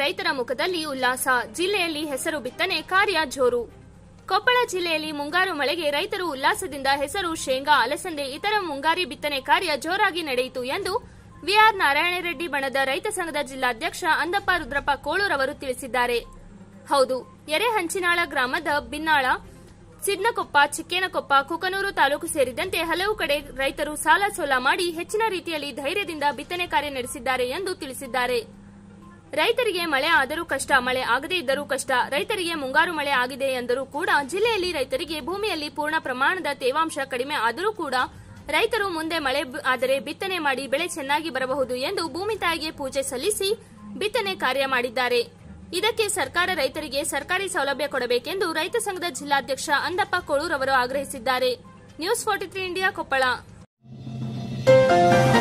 ರೈತರ ಮುಖದಲ್ಲಿ ಉಲ್ಲಾಸ ಜಿಲ್ಲೆಯಲ್ಲಿ ಹೆಸರು ಬಿತ್ತನೆ ಕಾರ್ಯ ಜೋರು ಕೊಪ್ಪಳ ಜಿಲ್ಲೆಯಲ್ಲಿ ಮುಂಗಾರು ಮಳೆಗೆ ರೈತರು ಉಲ್ಲಾಸದಿಂದ ಹೆಸರು ಶೇಂಗಾ ಅಲಸಂದೆ ಇತರ ಮುಂಗಾರಿ ಬಿತ್ತನೆ ಕಾರ್ಯ ಜೋರಾಗಿ ನಡೆಯಿತು ಎಂದು ವಿಆರ್ ನಾರಾಯಣರೆಡ್ಡಿ ಬಣದ ರೈತ ಸಂಘದ ಜಿಲ್ಲಾಧ್ಯಕ್ಷ ಅಂದಪ್ಪ ರುದ್ರಪ್ಪ ಕೋಳೂರವರು ತಿಳಿಸಿದ್ದಾರೆ ಹೌದು ಎರೆಹಂಚಿನಾಳ ಗ್ರಾಮದ ಬಿನ್ನಾಳ ಸಿದ್ನಕೊಪ್ಪ ಚಿಕ್ಕೇನಕೊಪ್ಪ ಕುಕನೂರು ತಾಲೂಕು ಸೇರಿದಂತೆ ಹಲವು ಕಡೆ ರೈತರು ಸಾಲ ಸೋಲ ಮಾಡಿ ಹೆಚ್ಚಿನ ರೀತಿಯಲ್ಲಿ ಧೈರ್ಯದಿಂದ ಬಿತ್ತನೆ ಕಾರ್ಯ ನಡೆಸಿದ್ದಾರೆ ಎಂದು ತಿಳಿಸಿದ್ದಾರೆ ರೈತರಿಗೆ ಮಳೆ ಆದರೂ ಕಷ್ಟ ಮಳೆ ಆಗದೇ ಇದ್ದರೂ ಕಷ್ಟ ರೈತರಿಗೆ ಮುಂಗಾರು ಮಳೆ ಆಗಿದೆ ಎಂದರೂ ಕೂಡ ಜಿಲ್ಲೆಯಲ್ಲಿ ರೈತರಿಗೆ ಭೂಮಿಯಲ್ಲಿ ಪೂರ್ಣ ಪ್ರಮಾಣದ ತೇವಾಂಶ ಕಡಿಮೆ ಆದರೂ ಕೂಡ ರೈತರು ಮುಂದೆ ಮಳೆ ಬ- ಆದರೆ ಬಿತ್ತನೆ ಮಾಡಿ ಬೆಳೆ ಚೆನ್ನಾಗಿ ಬರಬಹುದು ಎಂದು ಭೂಮಿ ತಾಯಿಗೆ ಪೂಜೆ ಸಲ್ಲಿಸಿ ಬಿತ್ತನೆ ಕಾರ್ಯ ಮಾಡಿದ್ದಾರೆ ಇದಕ್ಕೆ ಸರ್ಕಾರ ರೈತರಿಗೆ ಸರ್ಕಾರಿ ಸೌಲಭ್ಯ ಕೊಡಬೇಕೆಂದು ರೈತ ಸಂಘದ ಜಿಲ್ಲಾಧ್ಯಕ್ಷ ಅಂದಪ್ಪ ಕೊಳೂರವರು ಆಗ್ರಹಿಸಿದ್ದಾರೆ news forty three India Koppal